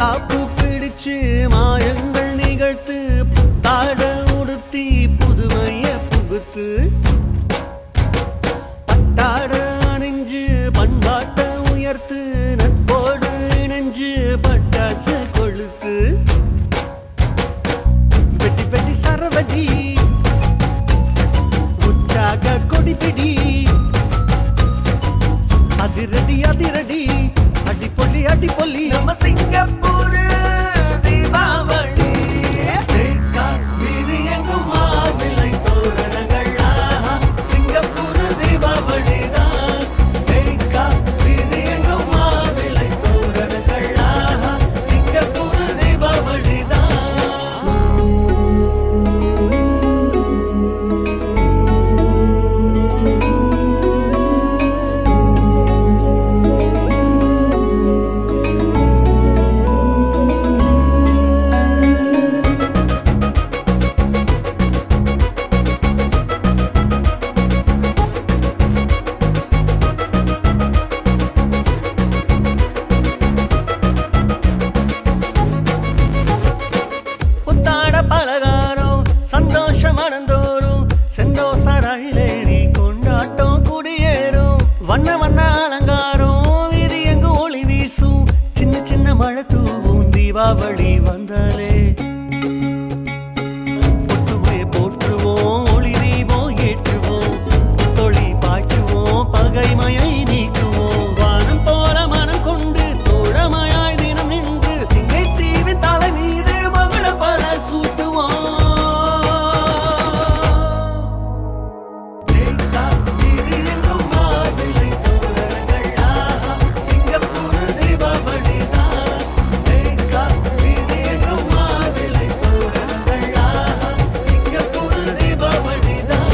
மத்தாப்பு பிடிச்சு மாயங்கள் நிகழ்த்து புத்தாட உடுத்தி புதுமைய புகுத்து பட்டாட அணிஞ்சு பண்பாட்ட உயர்த்து நட்போடு இணைஞ்சு பட்டாசு கொளுத்து வெட்டி வெட்டி சரவடி உற்சாக கொடிபிடி அதிரடி அதிரடி அடிப்பொலி அடிப்பொலி நம்ம சிங்கப்பூர் தீபாவளி தேக்கா வீதி எங்கும் மாவிலை தோரணங்கள் ஆஹா, சிங்கப்பூர் தீபாவளி தான் தேக்கா வீதி எங்கும் மாவிலை தோரணங்கள் ஆஹா, சிங்கப்பூர் தீபாவளி தான் புத்தாட பலகாரம் சந்தோஷம் அனந்தோறும் செந்தோச ரயிலேறி கொண்டாட்டம் குடியேறும் வண்ண வண்ண அலங்காரம் வீதி எங்கு ஒளி வீசும் சின்ன சின்ன மழை தூவும் தீபாவளி வந்தாலே ஒற்றுமையை போற்றுவோம் ஒளி தீபம் ஏற்றுவோம் தொழி பாய்ச்சுவோம் பகைமையை நீக்குவோம் வானம் போல மனம் கொண்டு தோழமையாய் தினம் நின்று சிங்கை தீவின் தலை மீது மகள பல சூட்டுவோம் தேக்கா வீதி எங்கும் மாவிலை தோரணங்கள் ஆஹா, சிங்கப்பூர் தீபாவளி தான். தேக்கா வீதி எங்கும் மாவிலை தோரணங்கள் ஆஹா, சிங்கப்பூர் தீபாவளி தான்.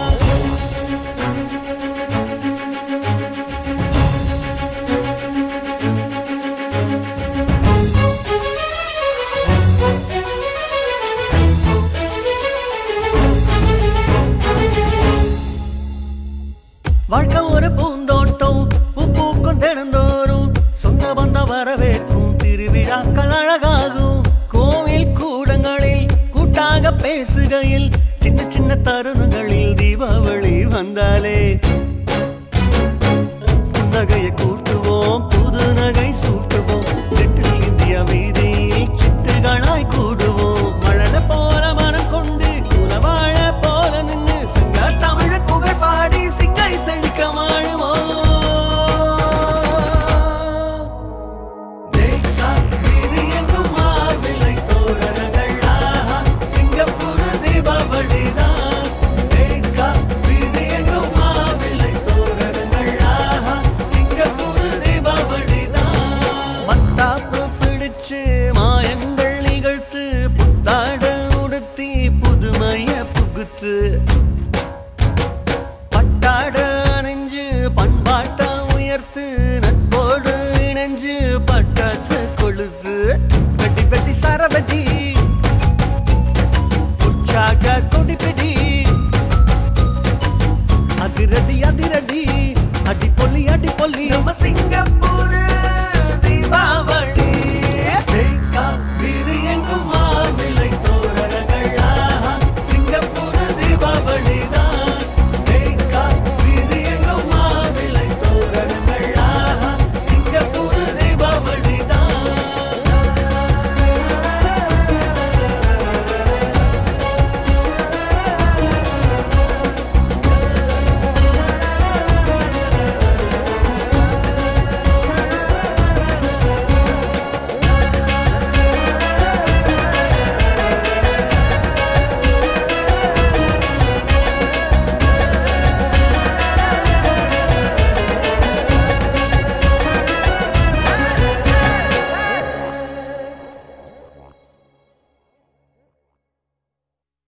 வாழ்க்கை ஒரு பூந்தோட்டம் பூ பூக்கும் தினந்தோறும் சொந்த பந்த வரவேற்கும் திருவிழாக்கள் அழகாகும் கோவில் கூடங்களில் கூட்டாக பேசுகையில் சின்ன சின்ன தருணங்களில் தீபாவளி வந்தாலே நகையை கூட்டுவோம் புது நகை சூட்டுவோம் லிட்டில் இந்தியா வீதியில் சிட்டுகளாய் கூடுவோம் மழல போல மனம் கொண்டு குலவாழ போல நின்று சிங்க தமிழ் புகழ் பாடி சிங்கை செழிக்க வாழுவோம் தேக்கா வீதி எங்கும் மாவிலை தோரணங்கள் ஆஹா, சிங்கப்பூர் தீபாவளி தான். தேக்கா வீதி எங்கும் மாவிலை தோரணங்கள் ஆஹா, சிங்கப்பூர் தீபாவளி தான். மத்தாப்பு பிடிச்சு மாயங்கள் நிகழ்த்து புத்தாட உடுத்தி புதுமைய புகுத்து பட்டாட அணிஞ்சு பண்பாட்ட உயர்த்து நட்போடு இணைஞ்சு பட்டாசு கொழுத்து வெட்டி வெட்டி சரவெட்டி உற்சாக கொடிப்பிடி அதிரடி அதிரடி அடிப்பொலி அடிப்பொலி நம்ம சிங்கப்பூர்